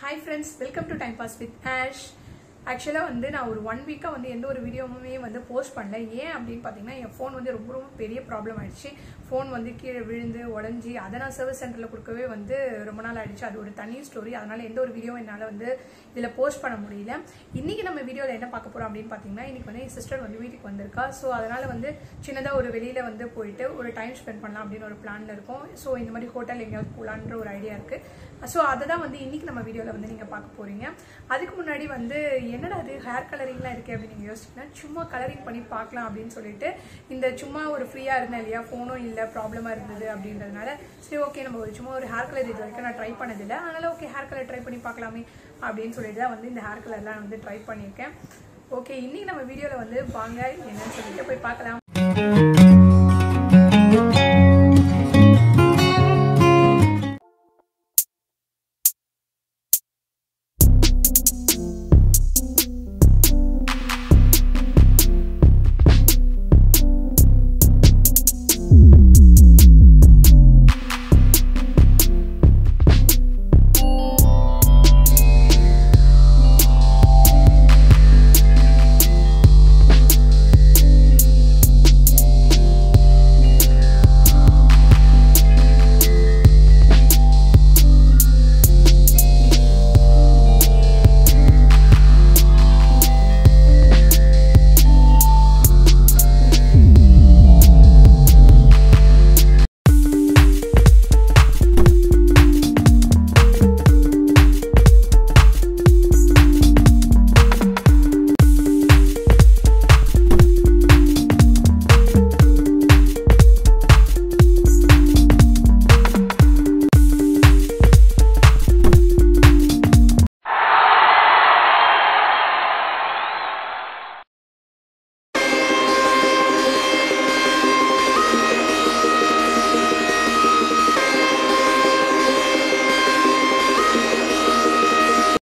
hi friends welcome to time pass with Ash ஆக்சுவலாக வந்து நான் ஒரு ஒன் வீக்காக வந்து எந்த ஒரு வீடியோவுமே வந்து போஸ்ட் பண்ணல ஏன் அப்படின்னு பார்த்தீங்கன்னா என் ஃபோன் வந்து ரொம்ப ரொம்ப பெரிய ப்ராப்ளம் ஆயிடுச்சு ஃபோன் வந்து கீழே விழுந்து உடஞ்சி அதை நான் சர்வீஸ் சென்டரில் கொடுக்கவே வந்து ரொம்ப நாள் ஆயிடுச்சு அது ஒரு தனி ஸ்டோரி அதனால எந்த ஒரு வீடியோவும் என்னால் வந்து இதில் போஸ்ட் பண்ண முடியல இன்னைக்கு நம்ம வீடியோவில் என்ன பார்க்க போகிறோம் அப்படின்னு பார்த்தீங்கன்னா இன்னைக்கு வந்து என் சிஸ்டர் வந்து வீட்டுக்கு வந்திருக்கா ஸோ அதனால வந்து சின்னதாக ஒரு வெளியில் வந்து போயிட்டு ஒரு டைம் ஸ்பெண்ட் பண்ணலாம் அப்படின்னு ஒரு பிளானில் இருக்கும் ஸோ இந்த மாதிரி ஹோட்டல் எங்கேயாவது போகலான்ற ஒரு ஐடியா இருக்குது ஸோ அதை தான் வந்து இன்னைக்கு நம்ம வீடியோவில் வந்து நீங்கள் பார்க்க போகிறீங்க அதுக்கு முன்னாடி வந்து என்னடா அது ஹேர் கலரிங்லாம் இருக்குது அப்படின்னு நீங்கள் யோசிச்சிங்கன்னா சும்மா கலரிங் பண்ணி பார்க்கலாம் அப்படின்னு சொல்லிட்டு இந்த சும்மா ஒரு ஃப்ரீயாக இருந்தேன் இல்லையா ஃபோனும் இல்லை ப்ராப்ளமாக இருந்தது அப்படின்றதுனால சரி ஓகே நம்ம ஒரு சும்மா ஒரு ஹேர் கலர் இது வரைக்கும் நான் ட்ரை பண்ணதில்லை அதனால் ஓகே ஹேர் கலர் ட்ரை பண்ணி பார்க்கலாமே அப்படின்னு சொல்லிட்டு தான் வந்து இந்த ஹேர் கலர்லாம் வந்து ட்ரை பண்ணியிருக்கேன் ஓகே இன்னைக்கு நம்ம வீடியோவில் வந்து வாங்க என்னன்னு சொல்லிட்டு போய் பார்க்கலாம்